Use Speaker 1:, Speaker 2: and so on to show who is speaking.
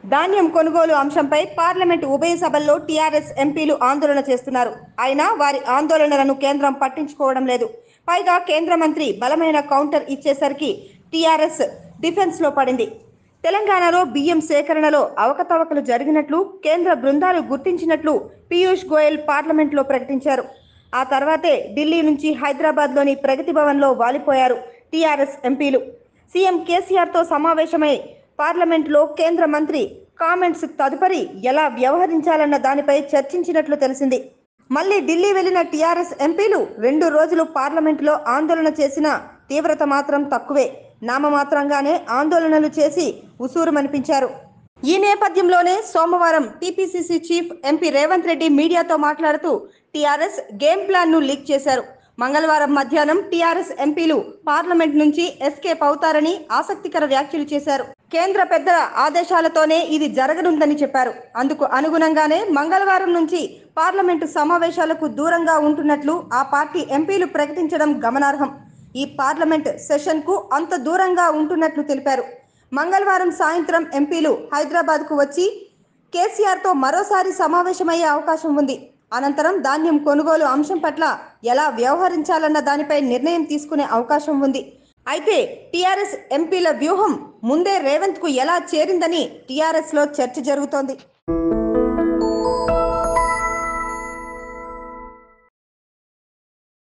Speaker 1: ధాన్యం కొనుగోలు అంశంపై పార్లమెంట్ ఉభయ సభల్లో టీఆర్ఎస్ ఎంపీలు ఆందోళన చేస్తున్నారు అయినా వారి ఆందోళనలను కేంద్రం పట్టించుకోవడం లేదు పైగా కేంద్ర మంత్రి బలమైన కౌంటర్ ఇచ్చేసరికి టీఆర్ఎస్ డిఫెన్స్ లో పడింది తెలంగాణలో బియ్యం సేకరణలో అవకతవకలు జరిగినట్లు కేంద్ర బృందాలు గుర్తించినట్లు పీయూష్ గోయల్ పార్లమెంట్లో ప్రకటించారు ఆ తర్వాతే ఢిల్లీ నుంచి హైదరాబాద్లోని ప్రగతి భవన్లో వాలిపోయారు టీఆర్ఎస్ ఎంపీలు సీఎం కేసీఆర్తో సమావేశమై పార్లమెంట్లో కేంద్ర మంత్రి కామెంట్స్ తదుపరి ఎలా వ్యవహరించాలన్న దానిపై చర్చించినట్లు తెలిసింది మళ్ళీ ఢిల్లీ వెళ్లిన టీఆర్ఎస్ ఎంపీలు రెండు రోజులు పార్లమెంటులో ఆందోళన చేసిన తీవ్రత మాత్రం తక్కువే నామమాత్రంగానే ఆందోళనలు చేసి ఉసూరుమనిపించారు ఈ నేపథ్యంలోనే సోమవారం TPCC chief MP Revanth Reddy మీడియాతో మాట్లాడుతూ టీఆర్ఎస్ గేమ్ ప్లాన్ ను లీక్ చేశారు మంగళవారం మధ్యాహ్నం టీఆర్ఎస్ ఎంపీలు పార్లమెంట్ నుంచి ఎస్కేప్ అవుతారని ఆసక్తికర వ్యాఖ్యలు చేశారు కేంద్ర పెద్దల ఆదేశాలతోనే ఇది జరగనుందని చెప్పారు అందుకు అనుగుణంగానే మంగళవారం నుంచి పార్లమెంటు సమావేశాలకు దూరంగా ఉంటున్నట్లు ఆ పార్టీ ఎంపీలు ప్రకటించడం గమనార్హం ఈ పార్లమెంట్ సెషన్ కు అంత దూరంగా ఉంటున్నట్లు తెలిపారు మంగళవారం సాయంత్రం ఎంపీలు హైదరాబాద్ కు వచ్చి కేసీఆర్ తో మరోసారి సమావేశమయ్యే అవకాశం ఉంది అనంతరం ధాన్యం కొనుగోలు అంశం పట్ల ఎలా వ్యవహరించాలన్న దానిపై నిర్ణయం తీసుకునే అవకాశం ఉంది అయితే టీఆర్ఎస్ ఎంపీల వ్యూహం ముందే రేవంత్ కు ఎలా చేరిందని టీఆర్ఎస్ లో చర్చ జరుగుతోంది